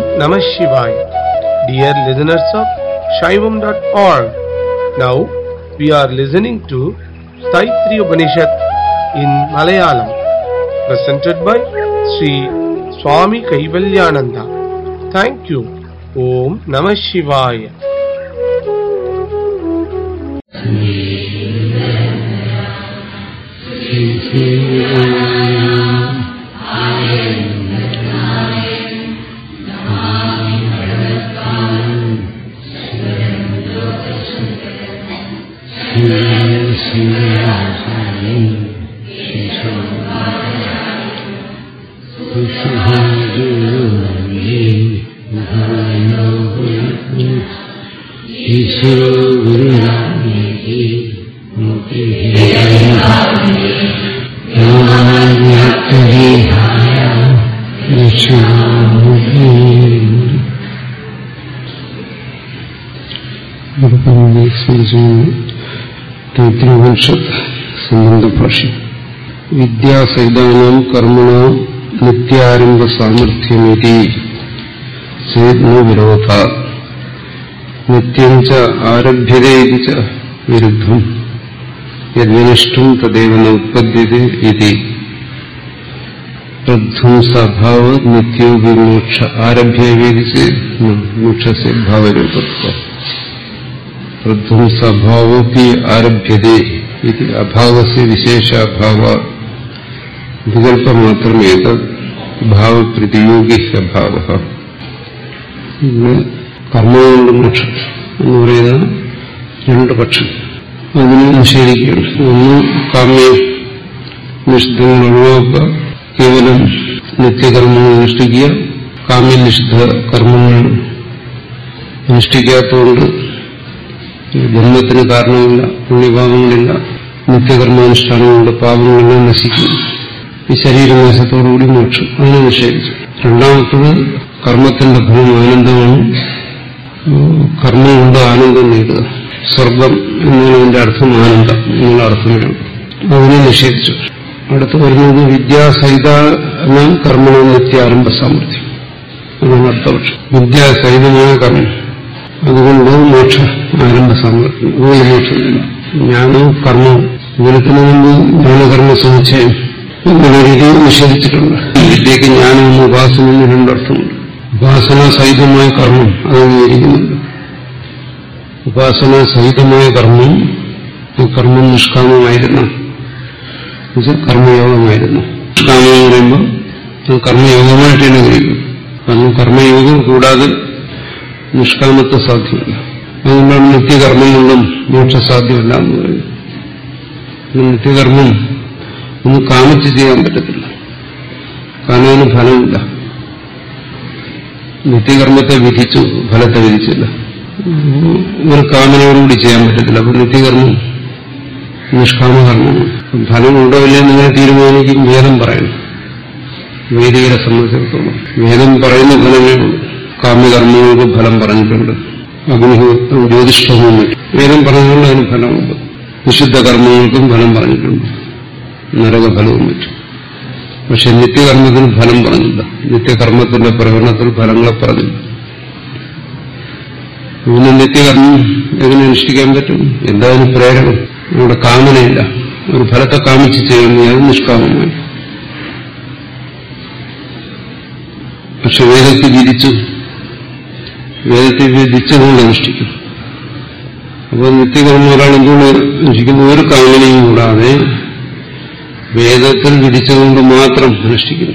Namah Shivaya. Dear listeners of Shaivam.org, now we are listening to Staitri Upanishad in Malayalam, presented by Sri Swami Kaivalyananda. Thank you. Om Namah Shivaya. ഈശ്വരോ ഗുരുരാമേഹി തൈത്രിപനിഷത്ത് സംബന്ധ ഭാഷ്യം വിദ്യാസഹിതാനാം കർമ്മണ നിത്യാരംഭ സാമർഥ്യമിതി ചേത്ന വിരോധ നിത്യം ച ആരഭ്യതേതി ച വിരുദ്ധം യദ്വിനഷ്ടം തദേവ ന ഉത്പദ്യത്തെ ഇതി പ്രധ്വംസഭാവ നിത്യോ വിമോക്ഷ ആരഭ്യവേദി മോക്ഷസ്യ ഭാവരൂപത്വം പ്രധ്വംസഭാവോപി ആരഭ്യതേ ഇത് അഭാവസ്യ വിശേഷാഭാവ വികല്പമാത്രമേത ഭാവപ്രതിയോഗി അഭാവ കർമ്മകൊണ്ട് മോക്ഷം എന്ന് പറയുന്ന രണ്ട് പക്ഷം അതിനെ നിഷേധിക്കുകയാണ് ഒന്ന് കാമ്യ നിഷിദ്ധങ്ങൾ ഒഴിവാക്കുക കേവലം നിത്യകർമ്മങ്ങൾ അനുഷ്ഠിക്കുക കാമ്യനിഷിദ്ധ കർമ്മങ്ങൾ അനുഷ്ഠിക്കാത്തതുകൊണ്ട് ജന്മത്തിന് കാരണമില്ല പുണ്യപാപങ്ങളില്ല നിത്യകർമാനുഷ്ഠാനങ്ങളുടെ പാപങ്ങളെല്ലാം നശിക്കും ഈ ശരീരനാശത്തോടുകൂടി മോക്ഷം അതിനെ നിഷേധിച്ചു രണ്ടാമത്തത് കർമ്മത്തിന്റെ ഫലം ആനന്ദമാണ് കർമ്മം കൊണ്ട് ആനന്ദം നേടുക സ്വർഗം എന്നതിന്റെ അർത്ഥം ആനന്ദം എന്നുള്ള അർത്ഥമാണ് അതിനെ നിഷേധിച്ചു അടുത്ത് വരുന്നത് വിദ്യാസഹിത കർമ്മണം നിത്യാരംഭ സാമർഥ്യം അതാണ് അടുത്ത പക്ഷം വിദ്യാസഹിതമായ കർമ്മം അതുകൊണ്ട് മോക്ഷ ആരംഭ സാമർഥ്യം അതുകൊണ്ട് മോക്ഷമില്ല ജ്ഞാനവും കർമ്മവും ഇതിനത്തിന് മുമ്പ് ജ്ഞാനകർമ്മ സമുച്ചയം എന്നുള്ള രീതിയിൽ നിഷേധിച്ചിട്ടുണ്ട് വിദ്യക്ക് ജ്ഞാനവും ഉപാസനയും രണ്ടർത്ഥമുണ്ട് ഉപാസന സഹിതമായ കർമ്മം അത് അംഗീകരിക്കുന്നുണ്ട് ഉപാസന സഹിതമായ കർമ്മം ഈ കർമ്മം നിഷ്കാമമായിരുന്നു കർമ്മയോഗമായിരുന്നു നിഷ്കാമം എന്ന് പറയുമ്പോൾ അത് കർമ്മയോഗമായിട്ട് തന്നെ ഗ്രഹിക്കും കാരണം കർമ്മയോഗം കൂടാതെ നിഷ്കാമത്വം സാധ്യമല്ല അതുകൊണ്ടാണ് നിത്യകർമ്മം കൊണ്ടും മോക്ഷ സാധ്യമല്ല എന്ന് പറയുന്നത് നിത്യകർമ്മം ഒന്ന് കാമിച്ച് ചെയ്യാൻ പറ്റത്തില്ല കാരണം അതിന് ഫലമില്ല നിത്യകർമ്മത്തെ വിധിച്ചു ഫലത്തെ വിധിച്ചില്ല ഒരു കാമനയോടുകൂടി ചെയ്യാൻ പറ്റത്തില്ല അപ്പൊ നിത്യകർമ്മം നിഷ്കാമകർമ്മമാണ് ഫലമുണ്ടോ ഇല്ലെന്ന് ഇങ്ങനെ തീരുമാനിക്കും വേദം പറയണം വേദികരെ സംബന്ധിച്ചിടത്തോളം വേദം പറയുന്ന ഫലമേ ഉള്ളൂ കാമ്യകർമ്മങ്ങൾക്ക് ഫലം പറഞ്ഞിട്ടുണ്ട് അഗ്നിഹോത്രം ജ്യോതിഷ്ഠവും വേദം പറഞ്ഞുകൊണ്ട് അതിന് ഫലമുണ്ട് വിശുദ്ധ കർമ്മങ്ങൾക്കും ഫലം പറഞ്ഞിട്ടുണ്ട് നരകഫലവും മറ്റും പക്ഷെ നിത്യകർമ്മത്തിന് ഫലം പറഞ്ഞില്ല നിത്യകർമ്മത്തിന്റെ പ്രകടനത്തിൽ ഫലങ്ങളെ പറഞ്ഞില്ല പിന്നെ നിത്യകർമ്മം എങ്ങനെ അനുഷ്ഠിക്കാൻ പറ്റും എന്തായാലും പ്രേരണം നമ്മുടെ കാമനയില്ല ഒരു ഫലത്തെ കാമിച്ച് ചെയ്യുന്ന അത് നിഷ്കാമമായി പക്ഷെ വേദത്തിൽ വിധിച്ചു വേദത്തിൽ വിധിച്ചതുകൊണ്ട് അനുഷ്ഠിക്കും അപ്പോൾ നിത്യകർമ്മം ഒരാൾ എന്തുകൊണ്ട് അനുഷ്ഠിക്കുന്നു ഒരു കാമനയും കൂടാതെ വേദത്തിൽ വിധിച്ചതുകൊണ്ട് മാത്രം അനുഷ്ഠിക്കുന്നു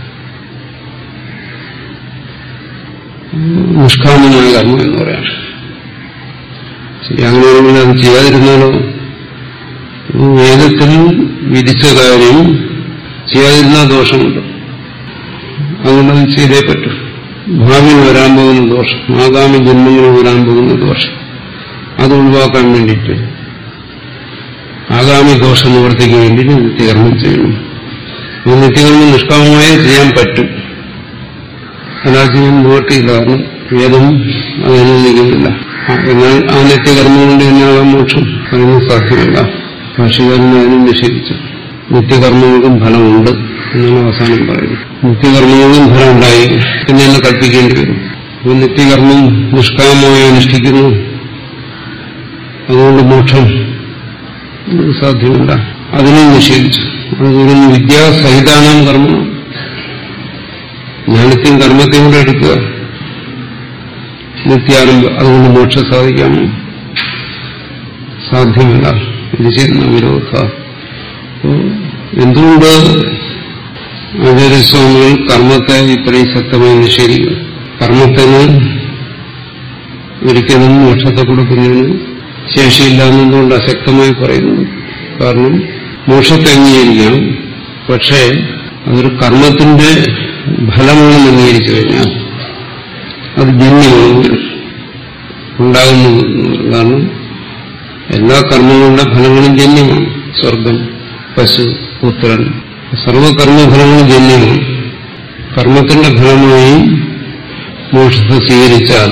നിഷ്കാമമായ കർമ്മം എന്ന് പറയാം അങ്ങനെയാണെങ്കിൽ അത് ചെയ്യാതിരുന്നാലോ വേദത്തിൽ വിധിച്ച കാര്യം ചെയ്യാതിരുന്നാൽ ദോഷമുണ്ട് അതുകൊണ്ടത് ചെയ്തേ പറ്റും ഭാവിയിൽ വരാൻ പോകുന്ന ദോഷം ആഗാമി ജന്മങ്ങളിൽ വരാൻ പോകുന്ന ദോഷം അത് ഒഴിവാക്കാൻ വേണ്ടിയിട്ട് ആഗാമി ദോഷ നിവൃത്തിക്ക് വേണ്ടിയിട്ട് നിത്യകർമ്മം ചെയ്യണം ഈ നിത്യകർമ്മം നിഷ്കാമമായി ചെയ്യാൻ പറ്റും അല്ലാതെ ചെയ്യാൻ നിവർത്തിയില്ല കാരണം വേദം അത് അനുവദിക്കുന്നില്ല എന്നാൽ ആ നിത്യകർമ്മം കൊണ്ട് തന്നെയാകാൻ മോക്ഷം അതിന് സാധ്യമല്ല ഭാഷകാരൻ അതിനും നിഷേധിച്ചു നിത്യകർമ്മങ്ങൾക്കും ഫലമുണ്ട് എന്നാണ് അവസാനം പറയുന്നത് നിത്യകർമ്മങ്ങൾക്കും ഫലം ഉണ്ടായി പിന്നെ എന്നെ കൽപ്പിക്കേണ്ടി വരും അപ്പോൾ നിത്യകർമ്മം നിഷ്കാമമായി അനുഷ്ഠിക്കുന്നു അതുകൊണ്ട് മോക്ഷം സാധ്യമല്ല അതിനെ നിഷേധിച്ചു അതുകൊണ്ട് വിദ്യാസഹിതാനാം കർമ്മം ജ്ഞാനത്തെയും കർമ്മത്തെയും കൂടെ എടുക്കുക നിത്യാരംഭം അതുകൊണ്ട് മോക്ഷം സാധിക്കാമോ സാധ്യമല്ല ഇത് ചെയ്യുന്ന വിരോധ എന്തുകൊണ്ട് ആചാര്യസ്വാമികൾ കർമ്മത്തെ ഇത്രയും ശക്തമായി നിഷേധിക്കും കർമ്മത്തിന് ഒരിക്കലും മോക്ഷത്തെ കൊടുക്കുന്നതിന് ശേഷിയില്ല എന്നുകൊണ്ട് അശക്തമായി പറയുന്നത് കാരണം മോക്ഷത്തെ അംഗീകരിക്കാം പക്ഷേ അതൊരു കർമ്മത്തിന്റെ ഫലമാണെന്ന് അംഗീകരിച്ചു കഴിഞ്ഞാൽ അത് ജന്യമാണ് ഉണ്ടാകുന്നത് കാരണം എല്ലാ കർമ്മങ്ങളുടെ ഫലങ്ങളും ജന്യമാണ് സ്വർഗം പശു പുത്രൻ സർവകർമ്മഫലങ്ങളും ജന്യമാണ് കർമ്മത്തിന്റെ ഫലമായി മോക്ഷത്തെ സ്വീകരിച്ചാൽ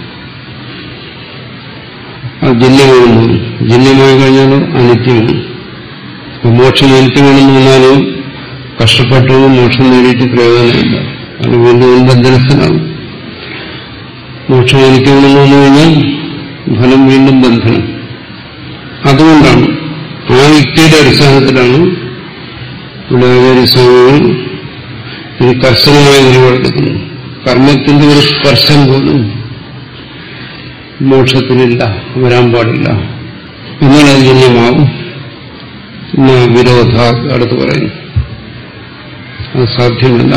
അത് ജന്യമാണെന്ന് ജന്യമായി കഴിഞ്ഞാൽ അനിത്യമാണ് മോക്ഷം അനിത്യമാണെന്ന് വന്നാലും കഷ്ടപ്പെട്ടു മോക്ഷം നേടിയിട്ട് പ്രയോജനമില്ല കാരണം വീണ്ടും ബന്ധനസ്ഥനാകും മോക്ഷം അനിത്യമാണെന്ന് വന്നു കഴിഞ്ഞാൽ ഫലം വീണ്ടും ബന്ധനം അതുകൊണ്ടാണ് ആ യുക്തിയുടെ അടിസ്ഥാനത്തിലാണ് ഇവിടെ ആചാര്യസ്വാമികൾ ഇത് കർശനമായ നിലപാടെടുക്കുന്നു കർമ്മത്തിന്റെ ഒരു സ്പർശം പോലും മോക്ഷത്തിനില്ല വരാൻ പാടില്ല എന്നാൽ അത് ജന്യമാവും വിരോധ അടുത്ത് പറയുന്നു അത് സാധ്യമല്ല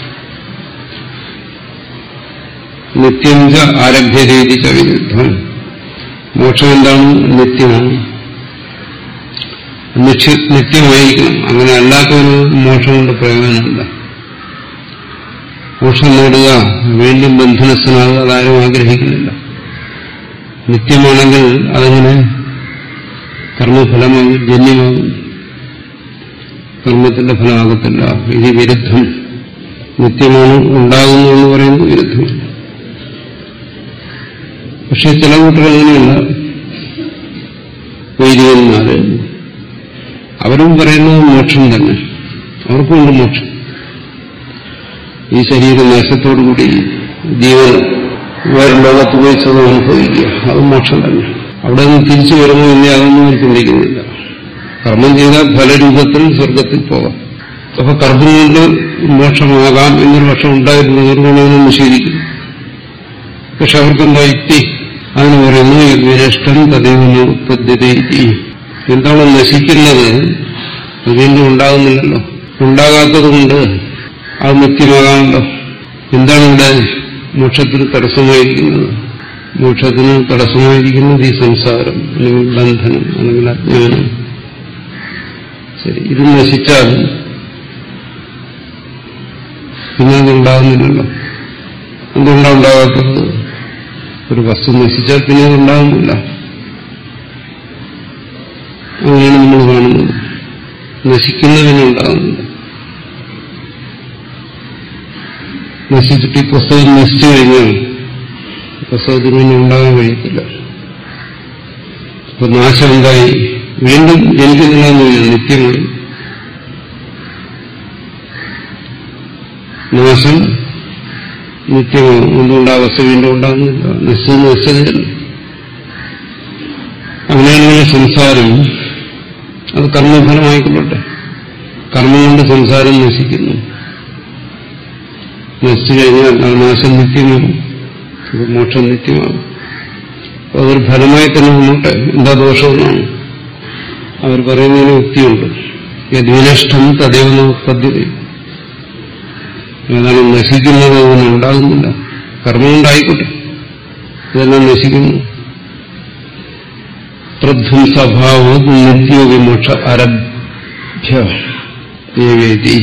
നിത്യം ച ആരഭ്യരീതി ച വിരുദ്ധം മോക്ഷം എന്താണ് നിത്യമാണ് നിത്യമായിരിക്കണം അങ്ങനെ അല്ലാത്തൊരു മോക്ഷം കൊണ്ട് പ്രയോജനമില്ല മോക്ഷം നേടുക വീണ്ടും ബന്ധനസ്ഥനാകുക അതാരും ആഗ്രഹിക്കുന്നില്ല നിത്യമാണെങ്കിൽ അതങ്ങനെ കർമ്മഫലമാകും ജന്യമാകും കർമ്മത്തിന്റെ ഫലമാകത്തില്ല ഇത് വിരുദ്ധം നിത്യമാണ് ഉണ്ടാകുന്നു എന്ന് പറയുന്നത് വിരുദ്ധമാണ് പക്ഷെ ചില കൂട്ടർ അങ്ങനെയല്ല വൈദികന്മാര് അവരും പറയുന്നത് മോക്ഷം തന്നെ അവർക്കുണ്ട് മോക്ഷം ഈ ശരീര നാശത്തോടുകൂടി ജീവൻ വേറെ ലോകത്ത് പോയി സ്വന്തം അനുഭവിക്കുക അത് മോക്ഷം തന്നെ അവിടെ നിന്ന് തിരിച്ചു വരുമോ ഇല്ല അതൊന്നും ചിന്തിക്കുന്നില്ല കർമ്മം ചെയ്താൽ ഫലരൂപത്തിൽ സ്വർഗത്തിൽ പോകാം അപ്പൊ കർമ്മം കൊണ്ട് മോക്ഷമാകാം എന്നൊരു പക്ഷം ഉണ്ടായിരുന്നു നിർഗുണമെന്ന് നിഷേധിക്കും പക്ഷെ അവർക്കെന്താ യുക്തി അതിന് പറയുന്നു വിരഷ്ടം തദൈവ പദ്ധതി എന്താണ് നശിക്കുന്നത് അത് വീണ്ടും ഉണ്ടാകുന്നില്ലല്ലോ ഉണ്ടാകാത്തത് കൊണ്ട് അത് നിത്യമാകാമല്ലോ എന്താണ് ഇവിടെ മോക്ഷത്തിന് തടസ്സമായിരിക്കുന്നത് മോക്ഷത്തിന് തടസ്സമായിരിക്കുന്നത് ഈ സംസാരം അല്ലെങ്കിൽ ബന്ധനം അല്ലെങ്കിൽ അജ്ഞാനം ശരി ഇത് നശിച്ചാൽ പിന്നെ അതുണ്ടാകുന്നില്ലല്ലോ എന്തുകൊണ്ടാണ് ഉണ്ടാകാത്തത് ഒരു വസ്തു നശിച്ചാൽ പിന്നെ അതുണ്ടാകുന്നില്ല അങ്ങനെയാണ് നമ്മൾ കാണുന്നത് നശിക്കുന്നതിനുണ്ടാകുന്നില്ല നശിച്ചിട്ട് ഈ പുസ്തകം നശിച്ചു കഴിഞ്ഞാൽ പുസ്തകത്തിന് പിന്നെ ഉണ്ടാകാൻ കഴിയത്തില്ല അപ്പൊ നാശം എന്തായി വീണ്ടും ജനിക്കുന്നില്ല എന്ന് പറഞ്ഞാൽ നിത്യമായി നാശം നിത്യമാകും എന്തുകൊണ്ട് ആ വസ്തു വീണ്ടും ഉണ്ടാകുന്നില്ല നശിച്ചത് നശിച്ചതല്ല അങ്ങനെയാണെങ്കിൽ സംസാരം അത് കർമ്മഫലമായിക്കൊള്ളട്ടെ കർമ്മം കൊണ്ട് സംസാരം നശിക്കുന്നു നശിച്ചു കഴിഞ്ഞാൽ ആ നാശം നിത്യമാകും അപ്പൊ മോക്ഷം നിത്യമാകും അപ്പൊ അതൊരു ഫലമായി തന്നെ മുന്നോട്ട് എന്താ ദോഷമെന്നാണ് അവർ പറയുന്നതിന് യുക്തിയുണ്ട് യദ്വിനഷ്ടം തദൈവ പദ്ധതി ഏതാണ് നശിക്കുന്നത് അതൊന്നും ഉണ്ടാകുന്നില്ല കർമ്മം ഉണ്ടായിക്കോട്ടെ ഇതെല്ലാം നശിക്കുന്നു പ്രധ്വംസഭാവ നിത്യോവിമോക്ഷ ആരഭ്യ ദേവേദി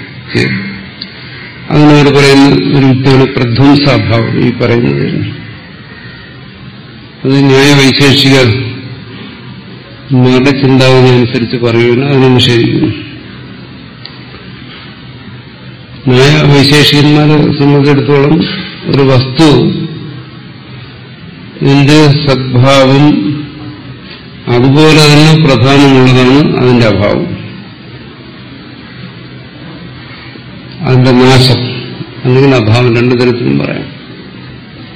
അതിനോട് പറയുന്ന ഒരു യുക്തിയാണ് പ്രധ്വംസാഭാവം ഈ പറയുന്നത് അത് ന്യായവൈശേഷിക മാരുടെ ചിന്താഗതി അനുസരിച്ച് പറയുകയാണ് അതിനെ നിഷേധിക്കുന്നു ന്യായവൈശേഷികന്മാരെ സംബന്ധിച്ചിടത്തോളം ഒരു വസ്തു ഇതിന്റെ സദ്ഭാവം അതുപോലെ തന്നെ പ്രധാനമുള്ളതാണ് അതിന്റെ അഭാവം അതിന്റെ നാശം അല്ലെങ്കിൽ അഭാവം രണ്ടു തരത്തിലും പറയാം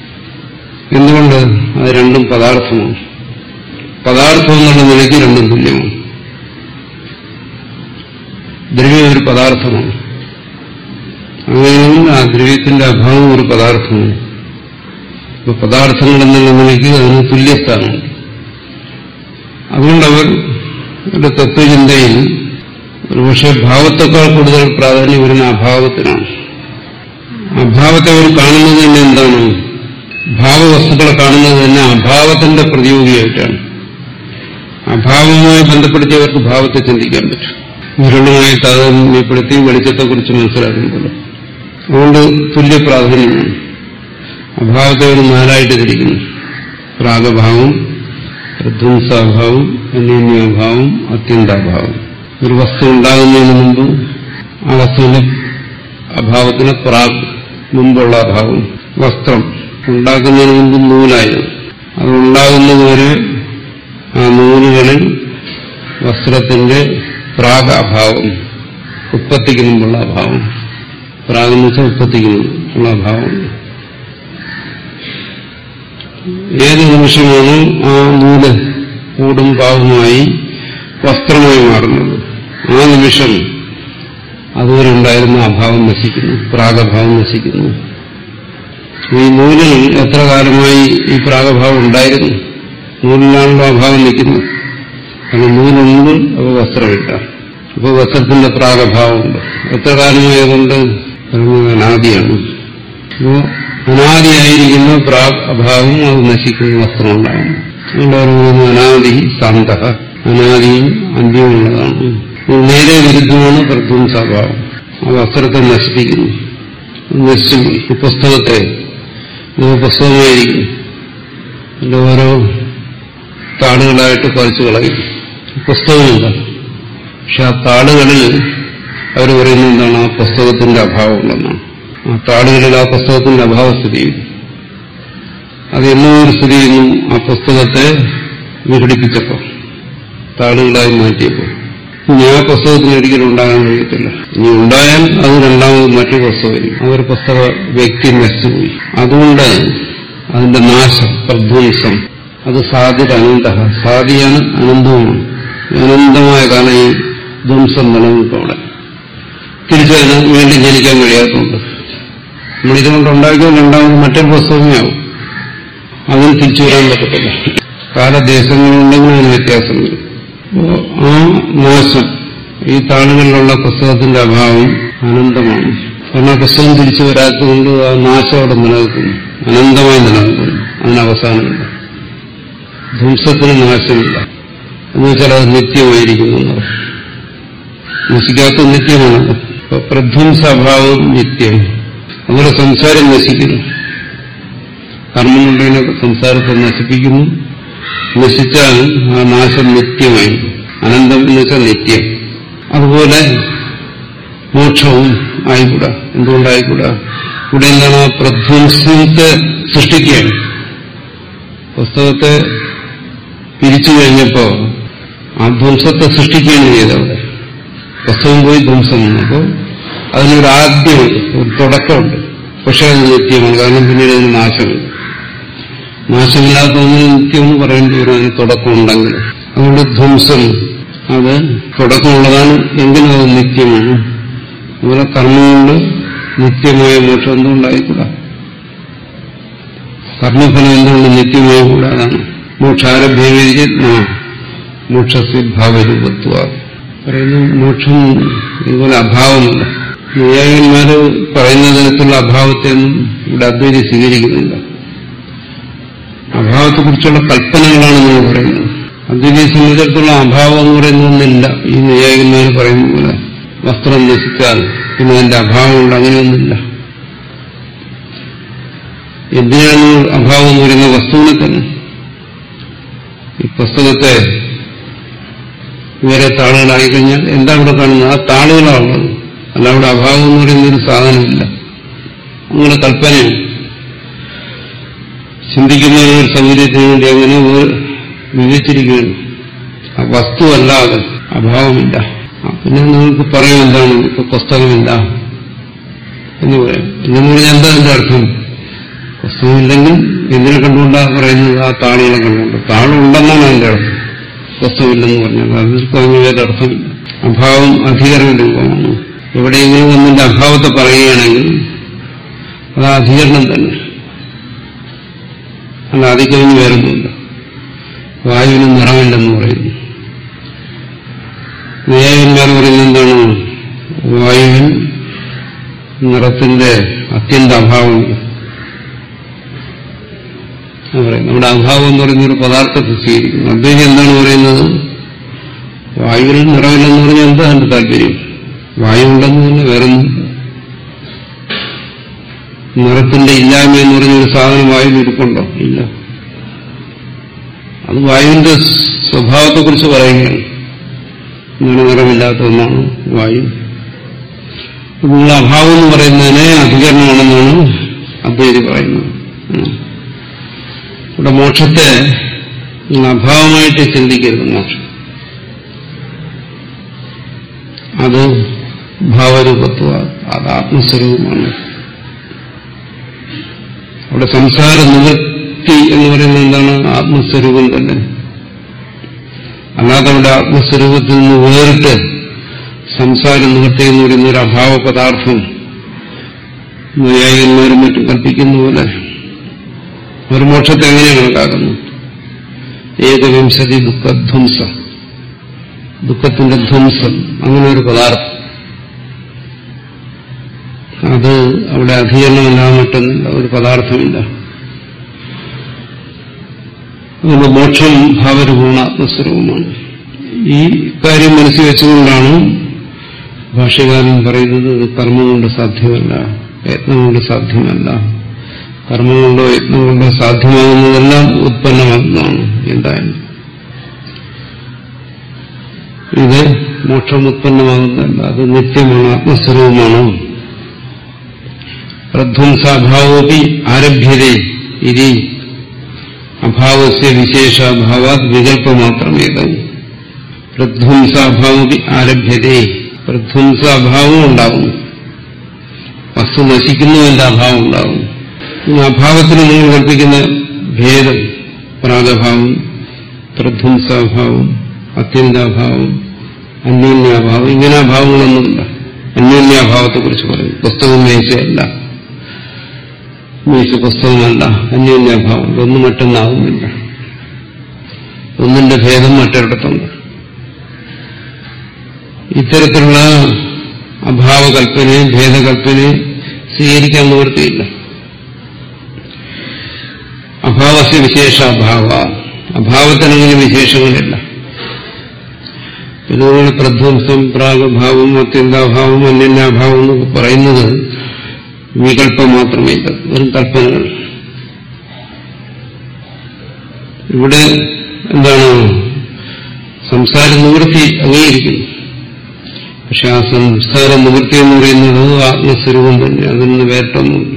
എന്തുകൊണ്ട് അത് രണ്ടും പദാർത്ഥമാണ് പദാർത്ഥം എന്നുള്ള നിലയ്ക്ക് രണ്ടും തുല്യമാണ് ദ്രവ്യം ഒരു പദാർത്ഥമാണ് അങ്ങനെയെങ്കിൽ ആ ദ്രവ്യത്തിന്റെ അഭാവം ഒരു പദാർത്ഥമാണ് ഇപ്പൊ പദാർത്ഥങ്ങൾ എന്നുള്ള നിലയ്ക്ക് അതിന് തുല്യസ്ഥാനമുണ്ട് അതുകൊണ്ടവർ ഒരു തത്വചിന്തയിൽ ഒരുപക്ഷെ ഭാവത്തെക്കാൾ കൂടുതൽ പ്രാധാന്യം വരുന്ന അഭാവത്തിനാണ് അഭാവത്തെ അവർ കാണുന്നത് തന്നെ എന്താണ് ഭാവവസ്തുക്കളെ കാണുന്നത് തന്നെ അഭാവത്തിന്റെ പ്രതിയോഗിയായിട്ടാണ് അഭാവവുമായി ബന്ധപ്പെടുത്തി അവർക്ക് ഭാവത്തെ ചിന്തിക്കാൻ പറ്റും ഇരുളുമായി താതാത്മ്യപ്പെടുത്തി വെളിച്ചത്തെക്കുറിച്ച് മനസ്സിലാക്കുമ്പോൾ അതുകൊണ്ട് തുല്യ പ്രാധാന്യമാണ് അഭാവത്തെ ഒരു നാലായിട്ട് തിരിക്കുന്നു പ്രാഗഭാവം പ്രധ്വംസാഭാവം അന്യോന്യാഭാവം അത്യന്താഭാവം ഒരു വസ്തു ഉണ്ടാകുന്നതിന് മുമ്പ് ആ വസ്തുവിന്റെ അഭാവത്തിന് പ്രാഗ് മുമ്പുള്ള അഭാവം വസ്ത്രം ഉണ്ടാക്കുന്നതിന് മുമ്പ് നൂലായിരുന്നു അത് ഉണ്ടാകുന്നതുവരെ ആ നൂലുകളിൽ വസ്ത്രത്തിന്റെ പ്രാഗ് അഭാവം ഉത്പത്തിക്ക് മുമ്പുള്ള അഭാവം പ്രാഗെന്ന് വെച്ചാൽ ഉത്പത്തിക്ക് മുമ്പുള്ള അഭാവം ഏത് നിമിഷമാണ് ആ നൂല് കൂടും പാവുമായി വസ്ത്രമായി മാറുന്നത് ആ നിമിഷം അതുവരെ ഉണ്ടായിരുന്ന അഭാവം നശിക്കുന്നു പ്രാഗഭാവം നശിക്കുന്നു ഈ നൂലിൽ എത്ര കാലമായി ഈ പ്രാഗഭാവം ഉണ്ടായിരുന്നു നൂലിലാണല്ലോ അഭാവം നിൽക്കുന്നത് കാരണം നൂലുണ്ട് അപ്പോൾ വസ്ത്രമില്ല അപ്പോൾ വസ്ത്രത്തിന്റെ പ്രാഗഭാവമുണ്ട് എത്ര കാലമായി അതുകൊണ്ട് പറയുന്നത് അനാദിയാണ് അപ്പോൾ അനാദിയായിരിക്കുന്ന പ്രാഗ് അഭാവം അത് നശിക്കുന്ന വസ്ത്രം ഉണ്ടാകും അതുകൊണ്ട് പറയുന്നത് അനാദി സാന്ത അനാദിയും അന്ത്യമുള്ളതാണ് നേരെ വിരുദ്ധമാണ് പ്രധ്വംസഭാവം ആ വസ്ത്രത്തെ നശിപ്പിക്കുന്നു നശിച്ചു ഈ പുസ്തകത്തെ ഇത് പുസ്തകമായിരിക്കും അതിന്റെ ഓരോ താളുകളായിട്ട് പറിച്ചു കളയും പുസ്തകമില്ല പക്ഷെ ആ താളുകളിൽ അവർ പറയുന്നത് എന്താണ് ആ പുസ്തകത്തിന്റെ അഭാവമുണ്ടെന്നാണ് ആ താളുകളിൽ ആ പുസ്തകത്തിന്റെ അഭാവം സ്ഥിതി ചെയ്യുന്നു അത് എന്നോ ഒരു സ്ഥിതി ചെയ്യുന്നു ആ പുസ്തകത്തെ വിഘടിപ്പിച്ചപ്പോൾ താളുകളായി മാറ്റിയപ്പോൾ ഇനി ആ പുസ്തകത്തിന് ഒരിക്കലും ഉണ്ടാകാൻ കഴിയത്തില്ല ഇനി ഉണ്ടായാൽ അത് രണ്ടാമത് മറ്റൊരു പുസ്തകമായിരിക്കും ആ ഒരു പുസ്തക വ്യക്തി നശിച്ചുപോയി അതുകൊണ്ട് അതിന്റെ നാശം പ്രധ്വംസം അത് സാധ്യത അനന്ത സാധിയാണ് അനന്തവുമാണ് അനന്തമായ കാലം ഈ ധ്വംസം നിലനിൽക്കവിടെ തിരിച്ചതിന് വേണ്ടി ജനിക്കാൻ കഴിയാത്തതുണ്ട് നമ്മളിതുകൊണ്ട് ഉണ്ടാക്കിയാൽ രണ്ടാമത് മറ്റൊരു പുസ്തകമേ ആവും അതിന് തിരിച്ചു വരാൻ പറ്റത്തില്ല കാലദേശങ്ങളുണ്ടെങ്കിൽ അതിന് വ്യത്യാസം വരും അപ്പോ ആ നാശം ഈ താളുകളിലുള്ള പുസ്തകത്തിന്റെ അഭാവം അനന്തമാണ് കാരണം ആ പുസ്തകം തിരിച്ചു വരാത്തതുകൊണ്ട് ആ നാശം അവിടെ നിലനിൽക്കുന്നു അനന്തമായി നിലനിൽക്കുന്നു അതിന് അവസാനമില്ല ധ്വംസത്തിന് നാശമില്ല എന്ന് വെച്ചാൽ അത് നിത്യമായിരിക്കുന്നു എന്നർത്ഥം. നശിക്കാത്ത നിത്യമാണല്ലോ അപ്പൊ പ്രധ്വംസഭാവം നിത്യം അതുപോലെ സംസാരം നശിക്കുന്നു കർമ്മം കൊണ്ടതിനെ സംസാരത്തെ നശിപ്പിക്കുന്നു നശിച്ചാൽ ആ നാശം നിത്യമായി അനന്തം എന്ന് വെച്ചാൽ നിത്യം അതുപോലെ മോക്ഷവും ആയിക്കൂടാ എന്തുകൊണ്ടായിക്കൂടാ ഇവിടെ എന്താണ് ആ പ്രധ്വംസത്തെ സൃഷ്ടിക്കുകയാണ് പുസ്തകത്തെ പിരിച്ചു കഴിഞ്ഞപ്പോ ആ ധ്വംസത്തെ സൃഷ്ടിക്കുകയാണ് ചെയ്തവിടെ പുസ്തകം പോയി ധ്വംസം വന്നപ്പോൾ അതിനൊരു ആദ്യമുണ്ട് ഒരു തുടക്കമുണ്ട് പക്ഷെ അത് നിത്യമാണ് കാരണം പിന്നീട് അതിന് നാശമില്ല നാശമില്ലാത്ത ഒന്നിന് നിത്യം എന്ന് പറയേണ്ടി വരും അതിന് തുടക്കമുണ്ടെങ്കിൽ അതുകൊണ്ട് ധ്വംസം അത് തുടക്കമുള്ളതാണ് എങ്കിലും അത് നിത്യമാണ് അതുപോലെ കർമ്മം കൊണ്ട് നിത്യമായ മോക്ഷം എന്തുകൊണ്ടായിക്കൂടാ കർമ്മഫലം എന്തുകൊണ്ട് നിത്യമായി കൂടാതാണ് മോക്ഷാരഭ്യവേദി മോക്ഷസ്യ ഭാവരൂപത്വ പറയുന്നു മോക്ഷം ഇതുപോലെ അഭാവമല്ല നൈയായികന്മാര് പറയുന്ന തരത്തിലുള്ള അഭാവത്തെയൊന്നും ഇവിടെ അദ്വൈതി സ്വീകരിക്കുന്നില്ല അഭാവത്തെക്കുറിച്ചുള്ള കൽപ്പനകളാണ് നമ്മൾ പറയുന്നത് അദ്വൈതിയെ സംബന്ധിച്ചിടത്തോളം അഭാവം എന്ന് പറയുന്ന ഒന്നില്ല ഈ നൈയായികന്മാർ പറയുന്ന പോലെ വസ്ത്രം നശിച്ചാൽ പിന്നെ അതിന്റെ അഭാവമുണ്ട് അങ്ങനെയൊന്നുമില്ല എന്തിനാണ് അഭാവം എന്ന് പറയുന്ന വസ്തുവിനെ തന്നെ ഈ പുസ്തകത്തെ വേറെ താളുകളായി കഴിഞ്ഞാൽ എന്താ ഇവിടെ കാണുന്നത് ആ താളുകളാണുള്ളത് അല്ല അവിടെ അഭാവം എന്ന് പറയുന്ന ഒരു സാധനമില്ല അങ്ങനെ കൽപ്പനയാണ് ചിന്തിക്കുന്ന ഒരു സൗകര്യത്തിന് വേണ്ടി അങ്ങനെ വിവരിച്ചിരിക്കുകയാണ് ആ വസ്തുവല്ലാതെ അഭാവമില്ല ആ, പിന്നെ നിങ്ങൾക്ക് പറയാം എന്താണ് ഇപ്പൊ പുസ്തകമില്ല എന്ന് പറയാം എന്നു പറഞ്ഞാൽ എന്താ എന്റെ അർത്ഥം പുസ്തകമില്ലെങ്കിൽ എന്തിനെ കണ്ടുകൊണ്ടാ പറയുന്നത് ആ താളുകളെ കണ്ടുകൊണ്ട് താളുണ്ടെന്നാണ് അതിന്റെ അർത്ഥം വസ്തുവില്ലെന്ന് പറഞ്ഞത് അതിൽ കവിഞ്ഞ വേറെ അർത്ഥമില്ല അഭാവം അധികരണ രൂപമാണ് എവിടെയെങ്കിലും ഒന്നിന്റെ അഭാവത്തെ പറയുകയാണെങ്കിൽ അത് ആ അധികരണം തന്നെ അല്ല അതിക്കവിഞ്ഞ് വേറൊന്നുമില്ല വായുവിന് നിറമില്ലെന്ന് പറയുന്നു നൈയായികന്മാർ പറയുന്നത് എന്താണ് വായുവിൻ നിറത്തിന്റെ അത്യന്ത അഭാവമുണ്ട് അത് പറയും നമ്മുടെ അഭാവം എന്ന് പറയുന്ന ഒരു പദാർത്ഥത്തെ സ്വീകരിക്കുന്നു അദ്വൈതി എന്താണ് പറയുന്നത് വായുവിൽ നിറമില്ലെന്ന് പറഞ്ഞാൽ എന്താ എന്റെ താല്പര്യം വായു ഉണ്ടെന്ന് തന്നെ വേറൊന്നും നിറത്തിന്റെ ഇല്ലായ്മ എന്ന് പറഞ്ഞ ഒരു സാധനം വായുവിൽ ഇരിപ്പുണ്ടോ ഇല്ല അത് വായുവിന്റെ സ്വഭാവത്തെക്കുറിച്ച് പറയുകയാണ് ഇങ്ങനെ നിറമില്ലാത്ത ഒന്നാണ് വായു ഇതിനുള്ള അഭാവം എന്ന് പറയുന്നതിനെ അധികരണമാണെന്നാണ് അദ്വൈതി പറയുന്നത് ഉം. ഇവിടെ മോക്ഷത്തെ നിങ്ങൾ അഭാവമായിട്ട് ചിന്തിക്കരുത് മോക്ഷം അത് ഭാവരൂപത്വ അത് ആത്മസ്വരൂപമാണ് അവിടെ സംസാര നിവൃത്തി എന്ന് പറയുന്നത് എന്താണ് ആത്മസ്വരൂപം തന്നെ അല്ലാതെ അവിടെ ആത്മസ്വരൂപത്തിൽ നിന്ന് വേറിട്ട് സംസാര നിവൃത്തി എന്ന് പറയുന്ന ഒരു അഭാവ പദാർത്ഥം നൈയായികന്മാരും മറ്റും കൽപ്പിക്കുന്ന പോലെ ഒരു മോക്ഷത്തെ എങ്ങനെ കണക്കാക്കുന്നു ഏകവിംശതി ദുഃഖധ്വംസ ദുഃഖത്തിന്റെ ധ്വംസം അങ്ങനെ ഒരു പദാർത്ഥം അത് അവിടെ അധീരണമല്ല മറ്റൊന്നില്ല ഒരു പദാർത്ഥമില്ല അതുകൊണ്ട് മോക്ഷം ഭാവരൂപമാണ് ആത്മസ്വരൂപമാണ് ഈ കാര്യം മനസ്സിൽ വെച്ചുകൊണ്ടാണ് ഭാഷ്യകാരൻ പറയുന്നത് ഇത് കർമ്മം കൊണ്ട് സാധ്യമല്ല യത്നം കൊണ്ട് സാധ്യമല്ല കർമ്മം കൊണ്ടോ യത്നം കൊണ്ടോ സാധ്യമാകുന്നതെല്ലാം ഉത്പന്നമാകുന്നതാണ് എന്തായാലും ഇത് മോക്ഷം ഉത്പന്നമാകുന്നതല്ല അത് നിത്യമാണ് ആത്മസ്വരൂപമാണ് പ്രധ്വംസാഭാവോപി ആരഭ്യതേ ഇതി അഭാവസ്യ വിശേഷാഭാവാത് വികല്പമാത്രമേതം പ്രധ്വംസാഭാവോപി ആരഭ്യതേ പ്രധ്വംസാഭാവം ഉണ്ടാകുന്നു വസ്തു നശിക്കുന്നുവെന്റെ അഭാവം ഉണ്ടാകുന്നു ഇനി അഭാവത്തിന് നിങ്ങൾ കൽപ്പിക്കുന്ന ഭേദം പ്രാഗഭാവം പ്രധ്വംസാഭാവം അത്യന്താഭാവം അന്യോന്യാഭാവം ഇങ്ങനെ അഭാവങ്ങളൊന്നുമില്ല അന്യോന്യാഭാവത്തെക്കുറിച്ച് പറയും പുസ്തകം മേശയല്ല മേശ പുസ്തകമല്ല അന്യോന്യാഭാവം ഇതൊന്നും മറ്റൊന്നാകുന്നില്ല ഒന്നിന്റെ ഭേദം മറ്റൊരിടത്തുണ്ട് ഇത്തരത്തിലുള്ള അഭാവകൽപ്പനയും ഭേദകൽപ്പനയും സ്വീകരിക്കാൻ നിവൃത്തിയില്ല അഭാവസ്യ വിശേഷാഭാവ അഭാവത്തിനങ്ങനെ വിശേഷങ്ങളില്ല പിന്നെ നമ്മൾ പ്രധ്വംസം പ്രാഗഭാവം അത്യന്താഭാവം അന്യന്യാഭാവം എന്നൊക്കെ പറയുന്നത് വികല്പം മാത്രമേ ഇത് വെറും കൽപ്പനകൾ ഇവിടെ എന്താണ് സംസാര നിവൃത്തി അംഗീകരിക്കുന്നു പക്ഷെ ആ സംസ്കാര നിവൃത്തി എന്ന് പറയുന്നത് ആത്മസ്വരൂപം തന്നെ അതിൽ നിന്ന് വേറിട്ടൊന്നുമില്ല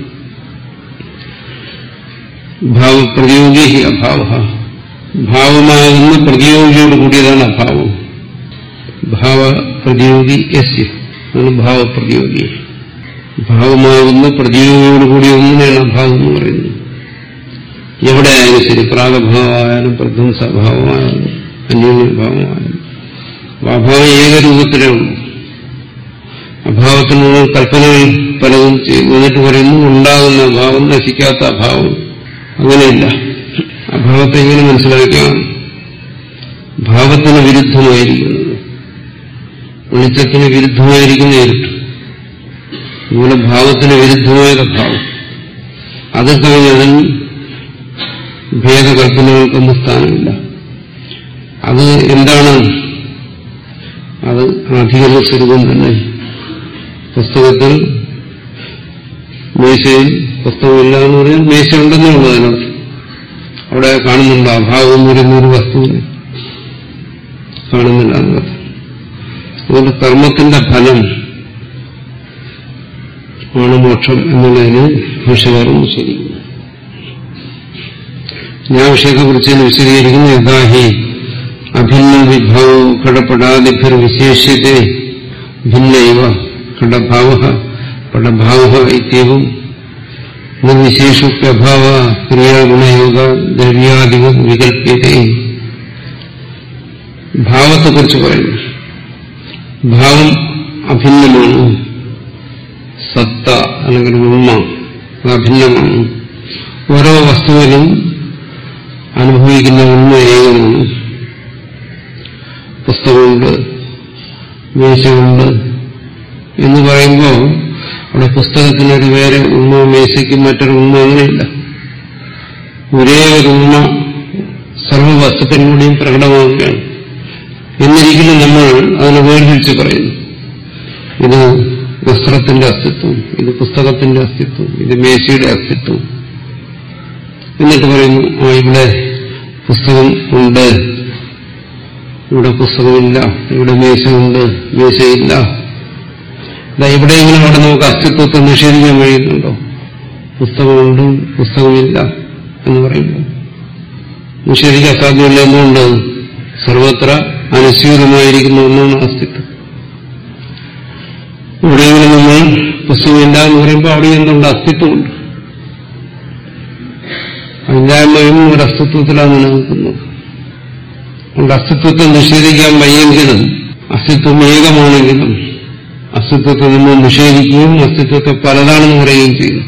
ഭാവപ്രതിയോഗി അഭാവ ഭാവമാകുന്ന പ്രതിയോഗിയോട് കൂടിയതാണ് അഭാവം ഭാവപ്രതിയോഗി യസ്യ ആണ് ഭാവപ്രതിയോഗി ഭാവമാകുന്ന പ്രതിയോഗിയോട് കൂടിയ ഒന്നിനെയാണ് അഭാവം എന്ന് പറയുന്നത് എവിടെയായാലും ശരി പ്രാഗഭാവമായാലും പ്രധ്വംസഭാവമായാലും അന്യോന്യഭാവമായാലും അഭാവം ഏകരൂപത്തിലേ ഉള്ളൂ അഭാവത്തിൽ നിന്ന് കൽപ്പനകൾ പലതും ചെയ്തു എന്നിട്ട് പറയുന്നു ഉണ്ടാകുന്ന അഭാവം നശിക്കാത്ത അഭാവം അങ്ങനെയില്ല അഭാവത്തെ എങ്ങനെ മനസ്സിലാക്കാം ഭാവത്തിന് വിരുദ്ധമായിരിക്കുന്നത് വെളിച്ചത്തിന് വിരുദ്ധമായിരിക്കുന്ന ഇരുട്ട് അതുപോലെ ഭാവത്തിന് വിരുദ്ധമായത് ഭാവം അത് കഴിഞ്ഞതിൽ ഭേദകൽപ്പനകൾക്കൊന്നും സ്ഥാനമില്ല അത് എന്താണ് അത് അധികരണ സ്വരൂപം തന്നെ പുസ്തകത്തിൽ മേശയിൽ പുസ്തകമില്ല എന്ന് പറഞ്ഞാൽ മേശ ഉണ്ടെന്നേ ഉള്ളൂ അതിനകത്ത് അവിടെ കാണുന്നുണ്ട് അഭാവം എന്ന് പറയുന്ന ഒരു വസ്തുവിനെ കാണുന്നില്ല അതിനകത്ത് അതുകൊണ്ട് കർമ്മത്തിന്റെ ഫലം ആണ് മോക്ഷം എന്നുള്ളതിന് ഭാഷകാരൻ വിശദീകരിക്കുന്നു ഞാൻ വിഷയത്തെക്കുറിച്ച് വിശദീകരിക്കുന്നു യഥാഹി അഭിന്ന വിഭവ ഘടപടാദിഭർ വിശേഷ്യത്തെ ഭിന്നൈവ ഘടഭാവ പടഭാവ ഇത്യവും നിർവിശേഷപ്യഭാവ ക്രിയാഗുണയോഗ ദ്രവ്യാധിക വികല്പ്യത ഭാവത്തെക്കുറിച്ച് പറയുന്നു ഭാവം അഭിന്നമാണ് സത്ത അല്ലെങ്കിൽ ഉണ്മ അത് അഭിന്നമാണ് ഓരോ വസ്തുവിലും അനുഭവിക്കുന്ന ഉണ്മ ഏകമാണ് പുസ്തകമുണ്ട് മേശയുണ്ട് എന്ന് പറയുമ്പോൾ അവിടെ പുസ്തകത്തിനൊരു വേറെ ഉണ്മ മേശയ്ക്ക് മറ്റൊരു ഉണ്മ അങ്ങനെയില്ല ഒരേ ഒരു ഉണ്മ സർവ വസ്തുക്കളിലൂടെയും പ്രകടമാവുകയാണ് എന്നിരിക്കലും നമ്മൾ അതിനെ വേർതിരിച്ച് പറയുന്നു ഇത് വസ്ത്രത്തിന്റെ അസ്തിത്വം ഇത് പുസ്തകത്തിന്റെ അസ്തിത്വം ഇത് മേശയുടെ അസ്തിത്വം എന്നിട്ട് പറയുന്നു ആ ഇവിടെ പുസ്തകം ഉണ്ട് ഇവിടെ പുസ്തകമില്ല ഇവിടെ മേശയുണ്ട് മേശയില്ല ഇതാ എവിടെയെങ്കിലും അവിടെ നമുക്ക് അസ്തിത്വത്തെ നിഷേധിക്കാൻ കഴിയുന്നുണ്ടോ പുസ്തകമുണ്ട് പുസ്തകമില്ല എന്ന് പറയുമ്പോൾ നിഷേധിക്കാൻ സാധ്യമല്ല എന്തുകൊണ്ട് സർവത്ര അനുസ്യൂതമായിരിക്കുന്ന ഒന്നാണ് അസ്തിത്വം എവിടെയെങ്കിലും നമ്മൾ പുസ്തകമില്ല എന്ന് പറയുമ്പോൾ അവിടെ എന്തുണ്ട് അസ്തിത്വമുണ്ട് ഇല്ലായ്മയും ഒരു അസ്തിത്വത്തിലാണ് നിലനിൽക്കുന്നത് അതുകൊണ്ട് അസ്തിത്വത്തെ നിഷേധിക്കാൻ വയ്യെങ്കിലും അസ്തിത്വം ഏകമാണെങ്കിലും അസ്തിത്വത്തെ നമ്മൾ നിഷേധിക്കുകയും അസ്തിത്വത്തെ പലതാണെന്ന് പറയുകയും ചെയ്യുന്നു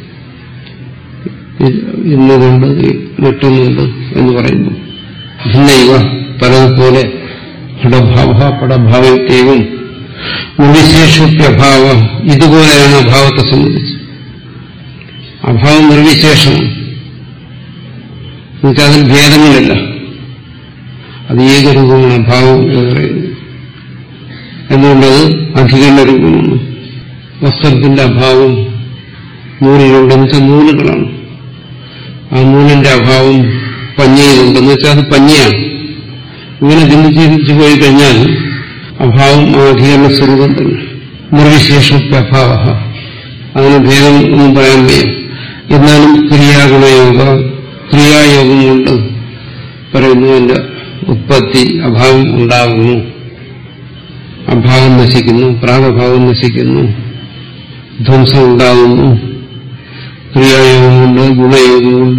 ഇന്നുകൊണ്ട് മറ്റൊന്നുണ്ട് എന്ന് പറയുന്നു ഭിന്നൈവ പലതുപോലെ ഘടഭാവ പടഭാവത്തെയും നിർവിശേഷപ്യഭാവ ഇതുപോലെയാണ് അഭാവത്തെ സംബന്ധിച്ച് അഭാവം നിർവിശേഷമാണ് എന്നുവെച്ചാൽ അതിൽ ഭേദങ്ങളില്ല അത് ഏകരൂപമാണ് അഭാവം എന്ന് പറയുന്നത് എന്നുകൊണ്ടത് അധികരണ രൂപമാണ് വസ്ത്രത്തിന്റെ അഭാവം നൂലിലുണ്ടെന്ന് വെച്ചാൽ നൂലുകളാണ് ആ നൂലിന്റെ അഭാവം പഞ്ഞയിലുണ്ടെന്ന് വെച്ചാൽ അത് പഞ്ഞയാണ് ഇങ്ങനെ ചിന്തിച്ച് ചിന്തിച്ചു പോയി കഴിഞ്ഞാൽ അഭാവം ആ അധികരണ സ്വരൂപം തന്നെ നിർവിശേഷപ്യഭാവ അതിന് ഭേദം ഒന്നും പറയാൻ വയ്യ എന്നാലും ക്രിയാഗുണയോഗ ക്രിയായോഗം കൊണ്ട് പറയുന്നു എന്റെ ഉത്പത്തി അഭാവം ഉണ്ടാകുന്നു അഭാവം നശിക്കുന്നു പ്രാഗഭാവം നശിക്കുന്നു ധ്വംസം ഉണ്ടാകുന്നു ക്രിയായോഗമുണ്ട് ഗുണയോഗമുണ്ട്